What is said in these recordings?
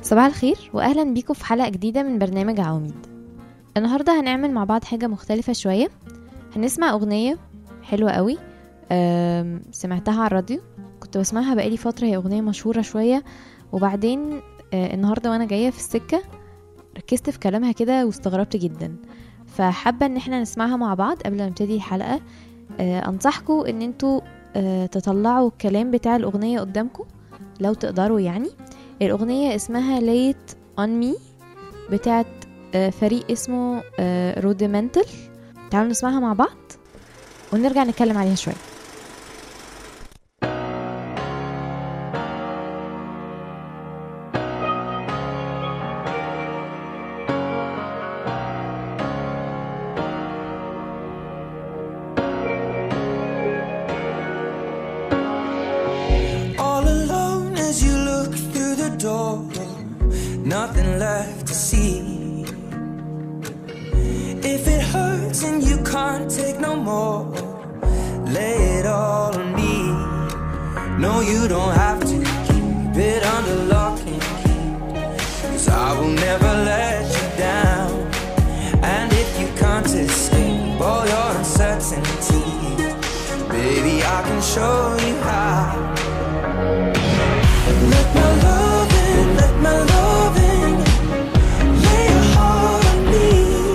صباح الخير واهلا بيكم في حلقه جديده من برنامج عواميد النهارده هنعمل مع بعض حاجه مختلفه شويه هنسمع اغنيه حلوه قوي أم، سمعتها على الراديو كنت بسمعها بقالي فتره هي اغنيه مشهوره شويه وبعدين آه، النهارده وانا جايه في السكه ركزت في كلامها كده واستغربت جدا فحابه ان احنا نسمعها مع بعض قبل ما نبتدي الحلقه آه، انصحكم ان انتوا آه، تطلعوا الكلام بتاع الاغنيه قدامكم لو تقدروا يعني الأغنية اسمها ليت on me بتاعت آه، فريق اسمه روديمنتال تعالوا نسمعها مع بعض ونرجع نتكلم عليها شوية All alone as you look through the door, nothing left to see. If it hurts and you can't take no more, lay it all on me. No, you don't have to keep it under lock and key. Cause I will never let you down. And if you can't escape all your uncertainties, baby, I can show you how. Let my love in, let my love in. Lay your heart on me.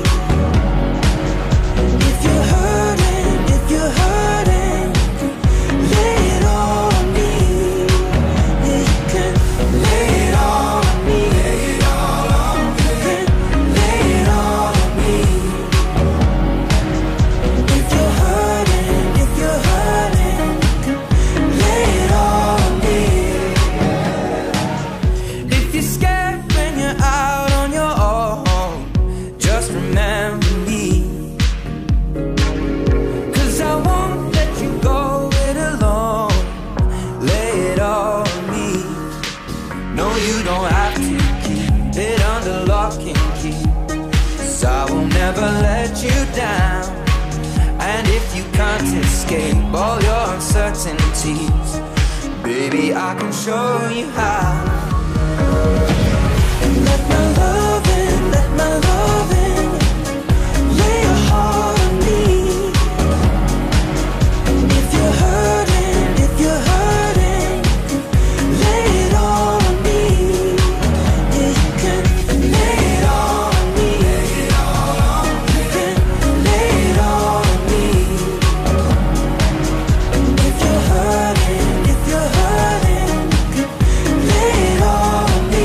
If you're hurting, if you're hurting, lay it all on me. Yeah, you can lay it all on me. Lay it all on me. You can lay it all on me. If you're hurting, if you're hurting, lay it all on me. If you're scared when you're out on your own, just remember me. Cause I won't let you go it alone. Lay it all on me. No, you don't have to keep it under lock and key. Cause I will never let you down. And if you can't escape all your uncertainties, baby, I can show you how. Let my love in, let my love in. Lay your heart on me. If you're hurting, if you're hurting, lay it all on me. Yeah, you can lay it all on me. Lay it all on me. You can lay it all on me. If you're hurting, if you're hurting, lay it all on me.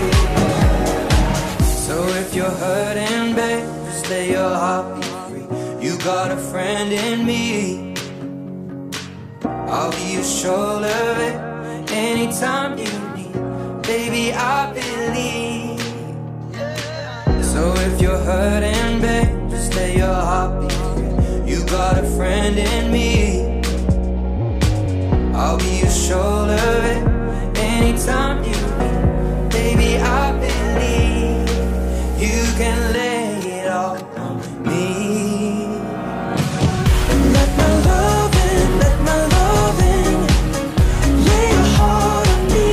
So if you're hurting, babe, just let your heart be free. You got a friend in me. I'll be your shoulder, babe, anytime you need. Baby, I believe. So if you're hurting, babe, just let your heart be free. You got a friend in me. I'll be your shoulder, babe, anytime you need. Baby, I believe you can lay it all on me. Let my love in, let my love in. Lay your heart on me.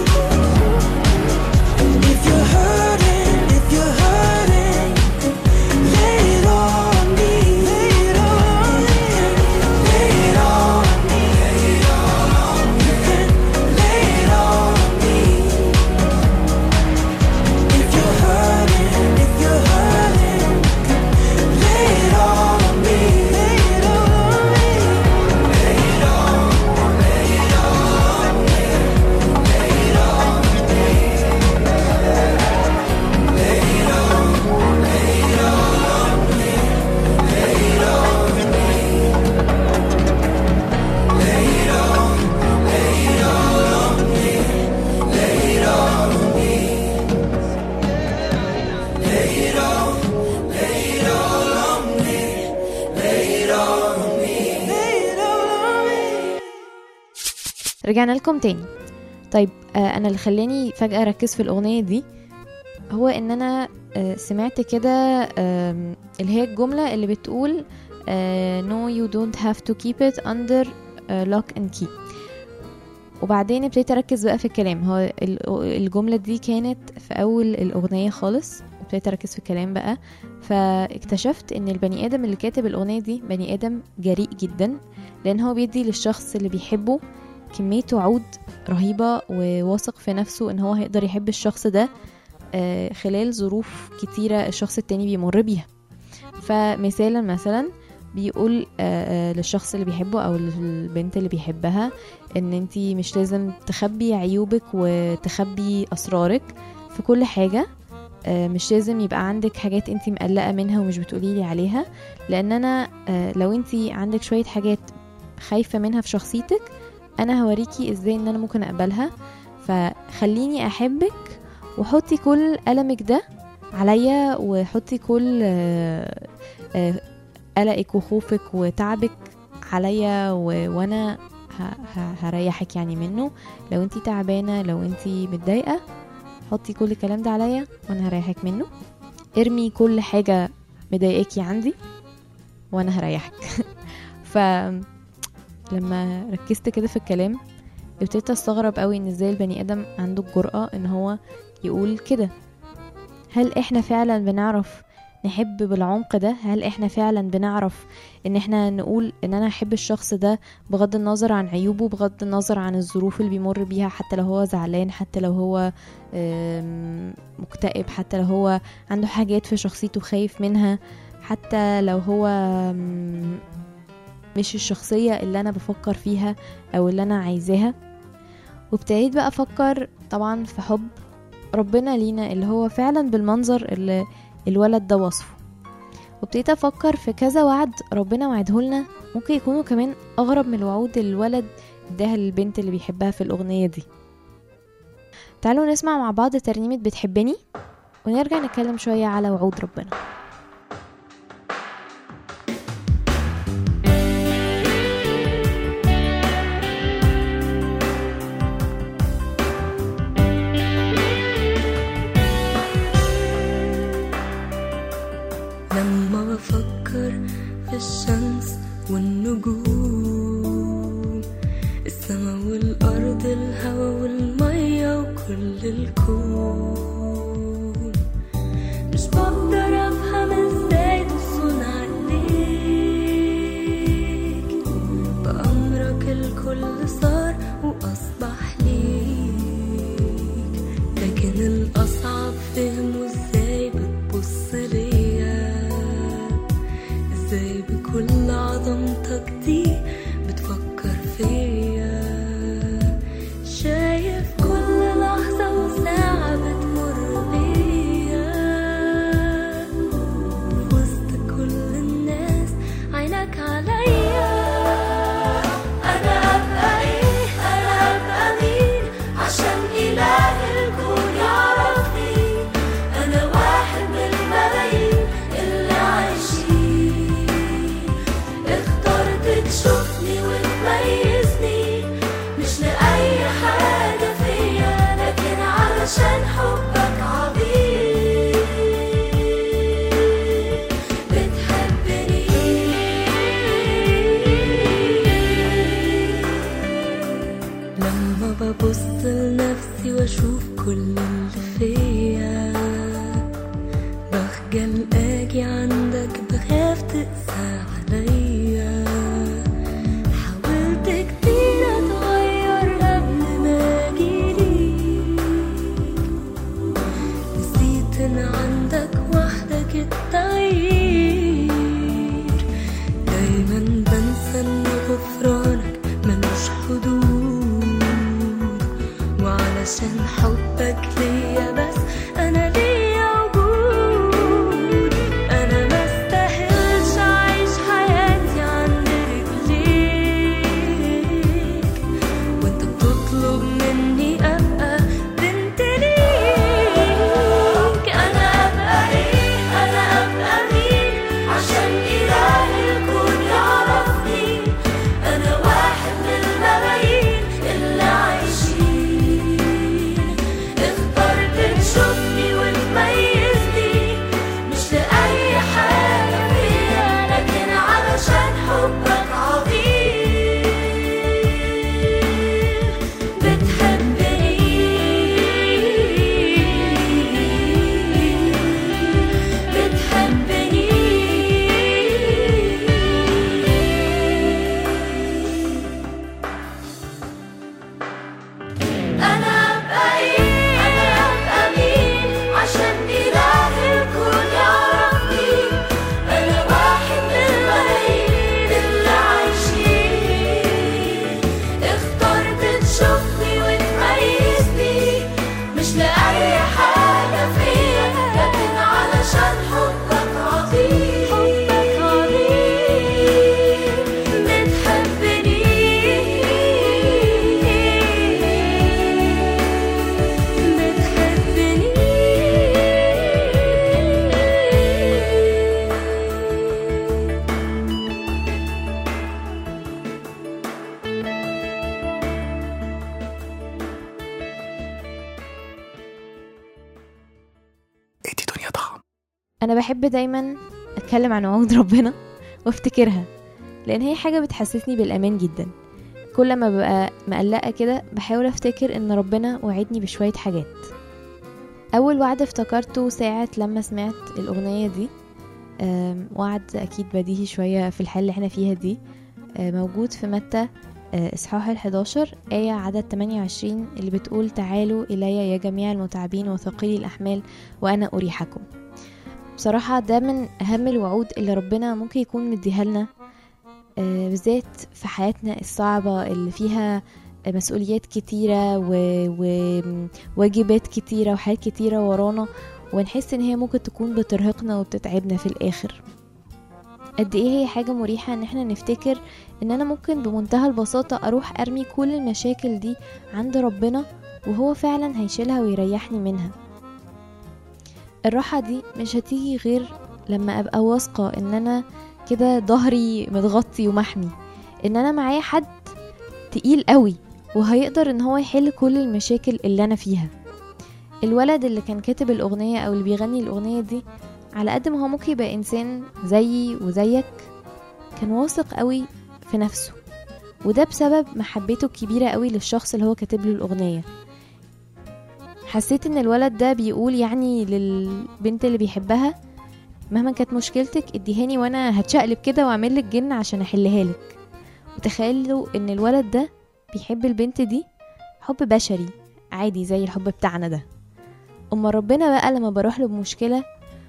If you're hurting, if you're hurting, lay it all on me. Lay it all on me. Lay it all on me. Lay it all on me. You can lay it all on me. If you're hurting, if you're hurting, lay it all on me. Lay it all on me. Lay it all, lay it all on me. Lay it all on me. Lay it all, lay it all on me. Lay it all on me. Lay it all, lay it all on me. Lay it all on me. Lay it all, lay it all on me. Lay it all on me. Lay it all on me. رجعنا لكم تاني طيب آه انا اللي خلاني فجأة اركز في الاغنية دي هو ان انا آه سمعت كده آم، اللي هي الجملة اللي بتقول آه no you don't have to keep it under آه lock and key وبعدين ابتديت اركز بقى في الكلام هو ال- الجمله دي كانت في اول الاغنيه خالص ابتديت اركز في الكلام بقى فاكتشفت ان البني ادم اللي كاتب الاغنيه دي بني ادم جريء جدا لان هو بيدي للشخص اللي بيحبه كميه وعود رهيبه وواثق في نفسه ان هو هيقدر يحب الشخص ده آه، خلال ظروف كتيره الشخص التاني بيمر بيها فمثالا مثلا بيقول آه، آه، للشخص اللي بيحبه او للبنت اللي بيحبها ان انتي مش لازم تخبي عيوبك وتخبي اسرارك في كل حاجه آه، مش لازم يبقى عندك حاجات انتي مقلقه منها ومش بتقوليلي عليها لان انا آه، لو انتي عندك شويه حاجات خايفه منها في شخصيتك انا هوريكي ازاي ان انا ممكن اقبلها فخليني احبك وحطي كل ألمك ده عليا وحطي كل آه، آه، قلقك وخوفك وتعبك عليا و- وانا ه- ه- هريحك يعني منه لو انتي تعبانه لو انتي متضايقه حطي كل الكلام ده عليا وانا هريحك منه ارمي كل حاجه مضايقاكي عندي وانا هريحك ف لما ركزت كده في الكلام ابتديت استغرب قوي ان ازاي البني ادم عنده الجرأة ان هو يقول كده هل احنا فعلا بنعرف نحب بالعمق ده هل احنا فعلا بنعرف ان احنا نقول ان انا احب الشخص ده بغض النظر عن عيوبه بغض النظر عن الظروف اللي بيمر بيها حتى لو هو زعلان حتى لو هو آم، مكتئب حتى لو هو عنده حاجات في شخصيته خايف منها حتى لو هو آم، مش الشخصية اللي أنا بفكر فيها أو اللي أنا عايزاها وابتديت بقى أفكر طبعا في حب ربنا لينا اللي هو فعلا بالمنظر اللي الولد ده وصفه وابتديت أفكر في كذا وعد ربنا وعدهولنا ممكن يكونوا كمان أغرب من الوعود اللي الولد اداها للبنت اللي بيحبها في الأغنية دي تعالوا نسمع مع بعض ترنيمة بتحبني ونرجع نتكلم شوية على وعود ربنا لما بفكر في الشمس والنجوم السما والأرض الهوا والمية وكل الكون مش بقدر أفهم ازاي تصون عليك بأمرك الكل صار وأصبح ليك لكن الأصعب فهمه ازاي بتبص ليا ازاي بكل عظمتك دي بتفكر فيا شايف كل لحظة وساعة بتمر بيا في وسط كل الناس عينك عليا أنا أبقى إيه أنا أبقى مين عشان إله الكون يعرفني أنا واحد من الملايين اللي عايشين اخترت تشوفني وتميزني مش لأي حاجة فيا لكن علشان حبك عظيم بتحبني لما ببص لنفسي واشوف كل اللي فيا بخجل اجي عندك بخاف تقسى عليا حاولت كتير اتغير قبل ما اجيليك نسيت ان عندك وحدك التغيير دايما بنسى ان غفرانك ملوش حدود وعلشان حبك ليا بس انا ليا وجود انا ما استاهلش اعيش حياتي عند رجليك وانت بتطلب مني ابقى بنت ليك انا ابقى ايه انا ابقى مين عشان اله الكون يعرفني انا واحد من الملايين اللي عايشين اخترت تشوفني وتميزني مش لأي حاجة فيها لكن علشان حبك عظيم انا بحب دايما اتكلم عن وعود ربنا وافتكرها لان هي حاجه بتحسسني بالامان جدا كل ما ببقى مقلقه كده بحاول افتكر ان ربنا وعدني بشويه حاجات اول وعد افتكرته ساعه لما سمعت الاغنيه دي أم، وعد اكيد بديهي شويه في الحال اللي احنا فيها دي أه، موجود في متى أه، اصحاح ال11 آية عدد 28 اللي بتقول تعالوا إلي يا جميع المتعبين وثقيلي الأحمال وأنا أريحكم بصراحة ده من أهم الوعود اللي ربنا ممكن يكون مديها لنا آه، بالذات في حياتنا الصعبة اللي فيها مسؤوليات كتيرة و- وواجبات كتيرة وحاجات كتيرة ورانا ونحس ان هي ممكن تكون بترهقنا وبتتعبنا في الاخر قد ايه هي حاجة مريحة ان احنا نفتكر ان انا ممكن بمنتهى البساطة اروح ارمي كل المشاكل دي عند ربنا وهو فعلا هيشيلها ويريحني منها الراحة دي مش هتيجي غير لما ابقى واثقة ان انا كده ظهري متغطي ومحمي ان انا معايا حد تقيل قوي وهيقدر ان هو يحل كل المشاكل اللي انا فيها الولد اللي كان كاتب الاغنية او اللي بيغني الاغنية دي على قد ما هو ممكن يبقى انسان زيي وزيك كان واثق قوي في نفسه وده بسبب محبته الكبيرة قوي للشخص اللي هو كاتب له الاغنية حسيت ان الولد ده بيقول يعني للبنت اللي بيحبها مهما كانت مشكلتك اديهاني وانا هتشقلب كده واعمل لك جن عشان احلها لك وتخيلوا ان الولد ده بيحب البنت دي حب بشري عادي زي الحب بتاعنا ده اما ربنا بقى لما بروح له بمشكله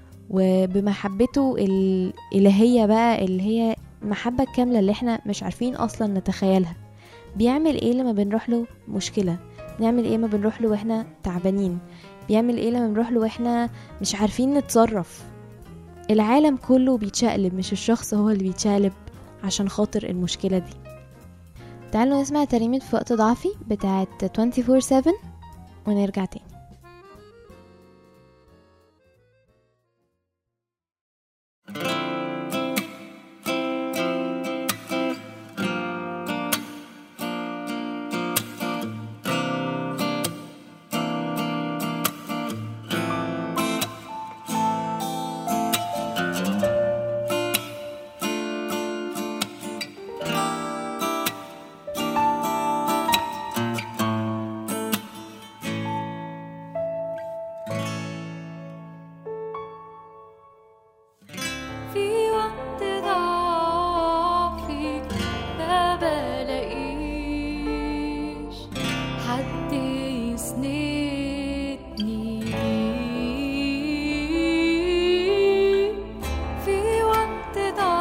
وبمحبته الالهيه بقى اللي هي المحبه الكامله اللي احنا مش عارفين اصلا نتخيلها بيعمل ايه لما بنروح له مشكله بنعمل ايه لما بنروح له واحنا تعبانين بيعمل ايه لما بنروح له واحنا مش عارفين نتصرف العالم كله بيتشقلب مش الشخص هو اللي بيتشقلب عشان خاطر المشكلة دي تعالوا نسمع تريمة في وقت ضعفي بتاعت 24-7 ونرجع تاني في وقت ضعفي ما بلاقيش حد يسندني في وقت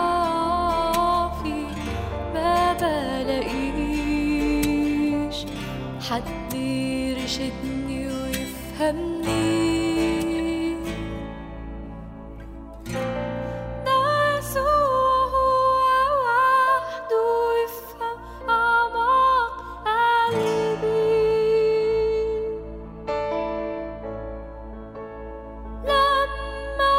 ضعفي ما بلاقيش حد يرشدني ويفهمني ده يسوع هو وحده يفهم أعماق قلبي لما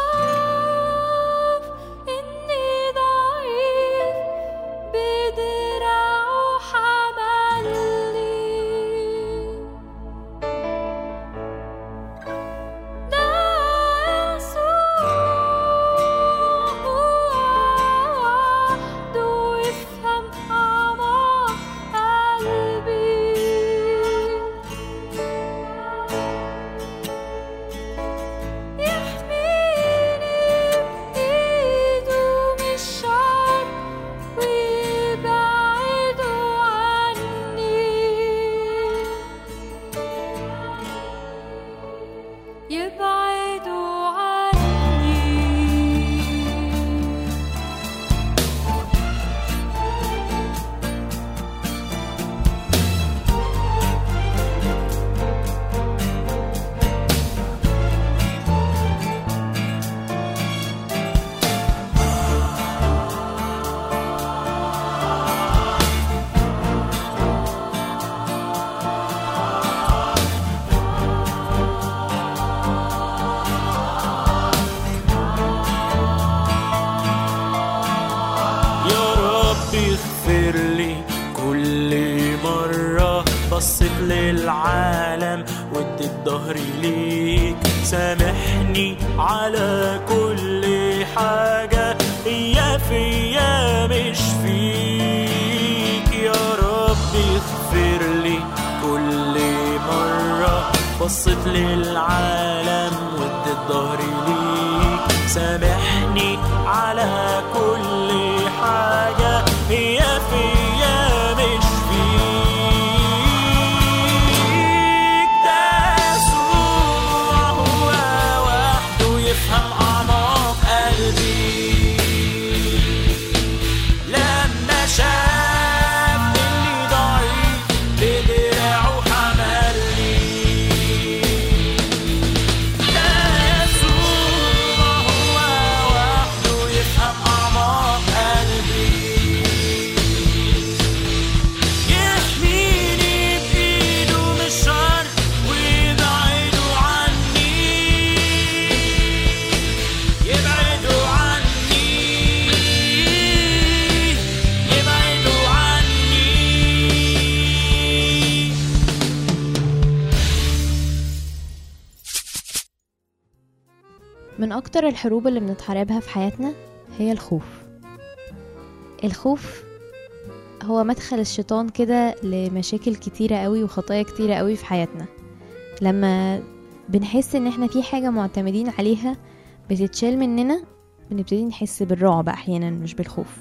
شاف إني ضعيف بدراعه حملني بصيت للعالم واديت ظهري ليك سامحني على كل حاجة يا فيا مش فيك يا رب اغفر لي كل مرة بصيت للعالم واديت ظهري ليك سامحني على كل حاجة يا فيا مش فيك ده يسوع هو وحده يفهم أعماق قلبي لما شاف اني ضعيف بدراعه حملني ده يسوع هو وحده يفهم اعماق قلبي يحميني بايده من الشر ويبعده عني يبعدوا عني يبعدوا عني من أكتر الحروب اللي بنتحاربها في حياتنا هي الخوف الخوف هو مدخل الشيطان كده لمشاكل كتيرة قوي وخطايا كتيرة قوي في حياتنا لما بنحس ان احنا في حاجة معتمدين عليها بتتشال مننا بنبتدي نحس بالرعب احيانا مش بالخوف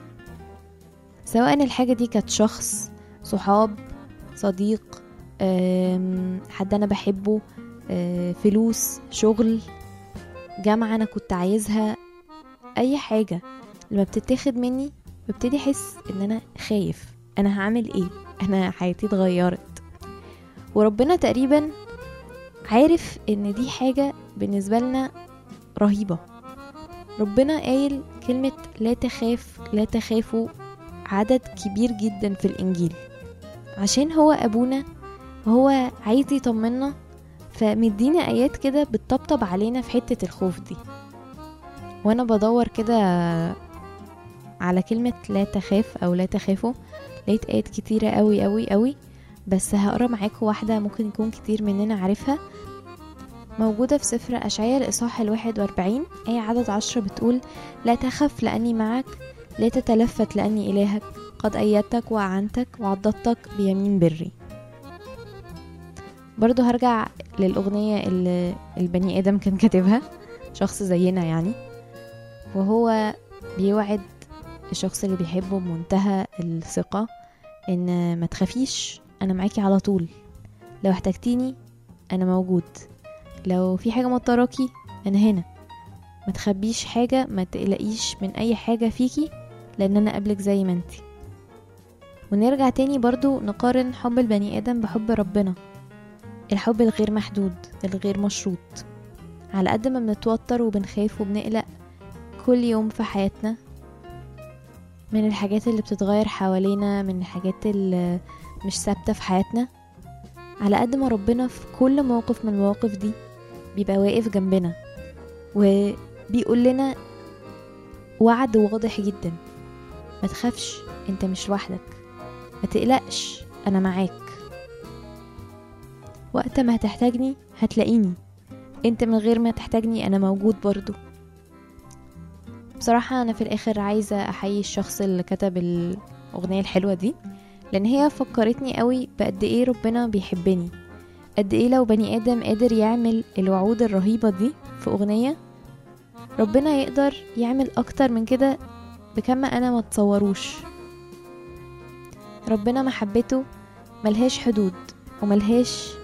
سواء الحاجة دي كانت شخص صحاب صديق أم، حد انا بحبه أه، فلوس شغل جامعة أنا كنت عايزها أي حاجة لما بتتاخد مني ببتدي أحس إن أنا خايف أنا هعمل إيه أنا حياتي اتغيرت وربنا تقريبا عارف إن دي حاجة بالنسبة لنا رهيبة ربنا قايل كلمة لا تخاف لا تخافوا عدد كبير جدا في الإنجيل عشان هو أبونا وهو عايز يطمنا فمدينا ايات كده بتطبطب علينا في حتة الخوف دي وانا بدور كده على كلمة لا تخاف او لا تخافوا لقيت ايات كتيرة قوي قوي قوي بس هقرا معاكم واحدة ممكن يكون كتير مننا عارفها موجودة في سفر أشعياء الإصحاح الواحد وأربعين آية عدد عشرة بتقول لا تخف لأني معك لا تتلفت لأني إلهك قد أيدتك وأعنتك وعضدتك بيمين بري برضو هرجع للأغنية اللي البني آدم كان كاتبها شخص زينا يعني وهو بيوعد الشخص اللي بيحبه بمنتهى الثقة إن ما تخافيش أنا معاكي على طول لو احتجتيني أنا موجود لو في حاجة مضطراكي أنا هنا ما تخبيش حاجة ما تقلقيش من أي حاجة فيكي لأن أنا قبلك زي ما انتي ونرجع تاني برضو نقارن حب البني آدم بحب ربنا الحب الغير محدود الغير مشروط على قد ما بنتوتر وبنخاف وبنقلق كل يوم في حياتنا من الحاجات اللي بتتغير حوالينا من الحاجات اللي مش ثابتة في حياتنا على قد ما ربنا في كل موقف من المواقف دي بيبقى واقف جنبنا وبيقول لنا وعد واضح جدا ما تخافش انت مش لوحدك ما تقلقش انا معاك وقت ما هتحتاجني هتلاقيني انت من غير ما تحتاجني انا موجود برضو بصراحة انا في الاخر عايزة احيي الشخص اللي كتب الاغنية الحلوة دي لان هي فكرتني قوي بقد ايه ربنا بيحبني قد ايه لو بني ادم قادر يعمل الوعود الرهيبة دي في اغنية ربنا يقدر يعمل اكتر من كده بكم ما انا ما تصوروش ربنا محبته ملهاش حدود وملهاش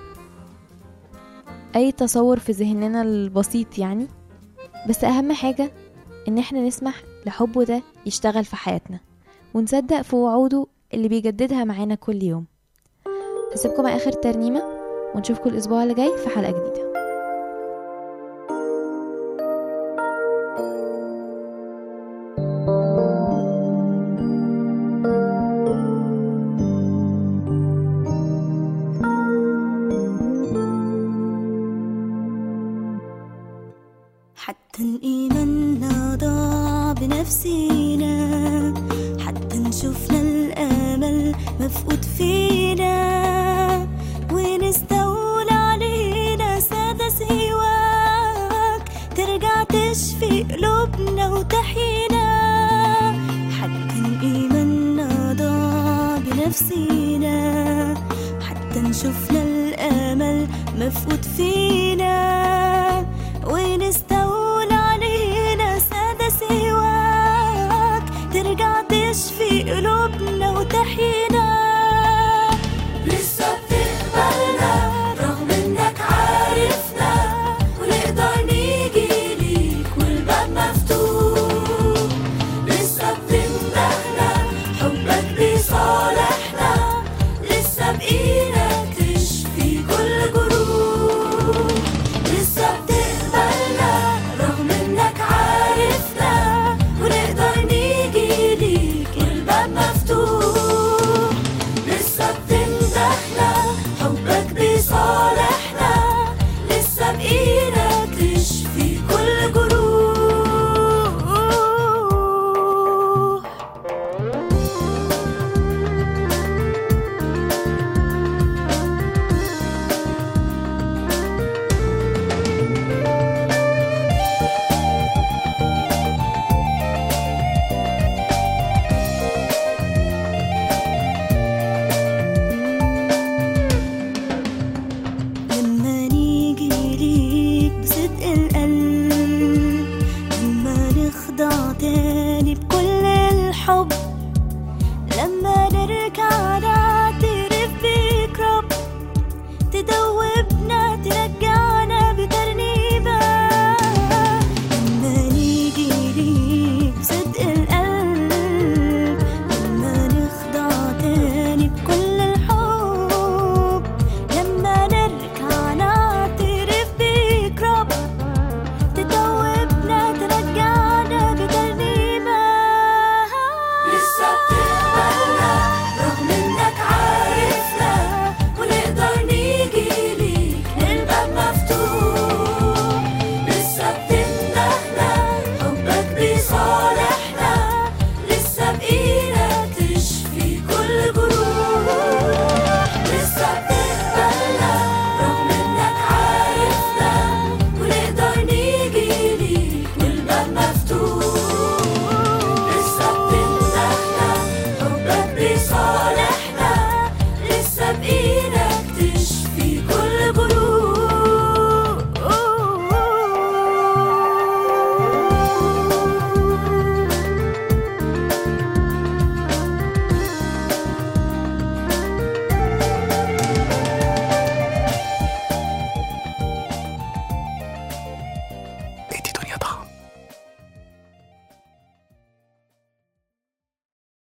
اي تصور في ذهننا البسيط يعني بس اهم حاجة ان احنا نسمح لحبه ده يشتغل في حياتنا ونصدق في وعوده اللي بيجددها معانا كل يوم هسيبكم مع اخر ترنيمة ونشوفكم الاسبوع اللي جاي في حلقة جديدة حتى إن إيماننا ضاع بنفسينا حتى نشوفنا الأمل مفقود فينا تشفي قلوبنا وتحيينا لسه بتقبلنا رغم انك عارفنا ونقدر نيجي ليك والباب مفتوح لسه بتمدحنا حبك بيصالحنا لسه بإيدك تشفي كل جروح لسه بتقبلنا رغم انك عارفنا ونقدر نيجي ليك الباب مفتوح لسه بتمدحنا حبك بيصالحنا لسه بإيدك تشفي كل جروح لما نيجي ليك بصدق القلب لما نخضع تاني بكل الحب لما نرجع نعترف بيك رب تدوبنا ترجعنا بترنيبة لما نيجي ليك بصدق القلب لما نخضع تاني بكل الحب لما نرجع نعترف بيك رب تدوبنا ترجعنا بترنيمة لسه